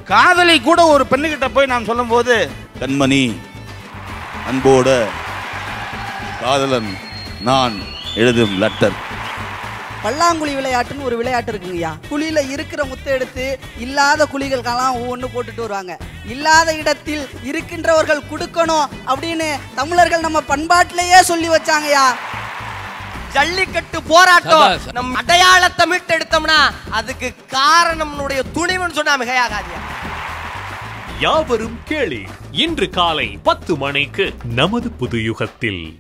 காதலை கூட ஒரு பெண்ணுகிட்ட போய் நாம் சொல்லும்போது கண்மணி அன்போட காதலன் நான் எழுதும் லெட்டர் பல்லாங்குழி விளையாட்டுன்னு ஒரு விளையாட்டு இருக்குங்கய்யா குழியில இருக்கிற முத்தை எடுத்து இல்லாத குழிகளுக்கெல்லாம் ஒவ்வொன்று போட்டுட்டு வருவாங்க இல்லாத இடத்தில் இருக்கின்றவர்கள் கொடுக்கணும் அப்படின்னு தமிழர்கள் நம்ம பண்பாட்டிலேயே சொல்லி வச்சாங்கய்யா ஜல்லிக்கட்டு போராட்டம் சபாஷ். நம் அடையாளத்தை மீட்டெடுத்தோம்னா அதுக்கு காரணம் நம்மளுடைய துணிவுன்னு சொன்னா மிகையாகாதியா யாவரும் கேளி இன்று காலை பத்து மணிக்கு நமது புது யுகத்தில்